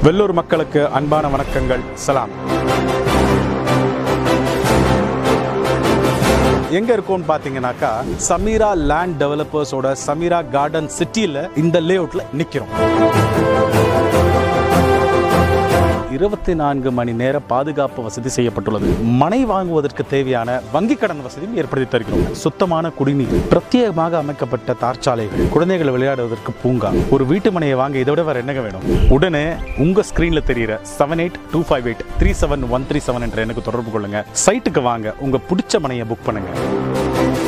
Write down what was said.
வெள்ளூர் மக்களுக்கு அன்பான வணக்கங்கள் சலாம் எங்க இருக்கோம்னு பாத்தீங்கன்னாக்கா சமீரா லேண்ட் டெவலப்பர்ஸோட சமீரா கார்டன் சிட்டில இந்த லேஅவுட்ல நிக்கிறோம் இருபத்தி நான்கு மணி நேர பாதுகாப்பு வசதி செய்யப்பட்டுள்ளது மனை வாங்குவதற்கு தேவையான வங்கி கடன் வசதியும் ஏற்படுத்தி தருகிறோம் சுத்தமான குடிநீர் பிரத்யேகமாக அமைக்கப்பட்ட தார்ச்சாலைகள் குழந்தைகள் விளையாடுவதற்கு பூங்கா ஒரு வீட்டு மனையை வாங்க இதை விட வேற என்னங்க வேணும் உடனே உங்க ஸ்கிரீன்ல தெரியுற seven eight two five eight three seven one three seven என்ற எனக்கு தொடர்பு கொள்ளுங்க சைட்டுக்கு வாங்க உங்க பிடிச்ச மனையை புக் பண்ணுங்க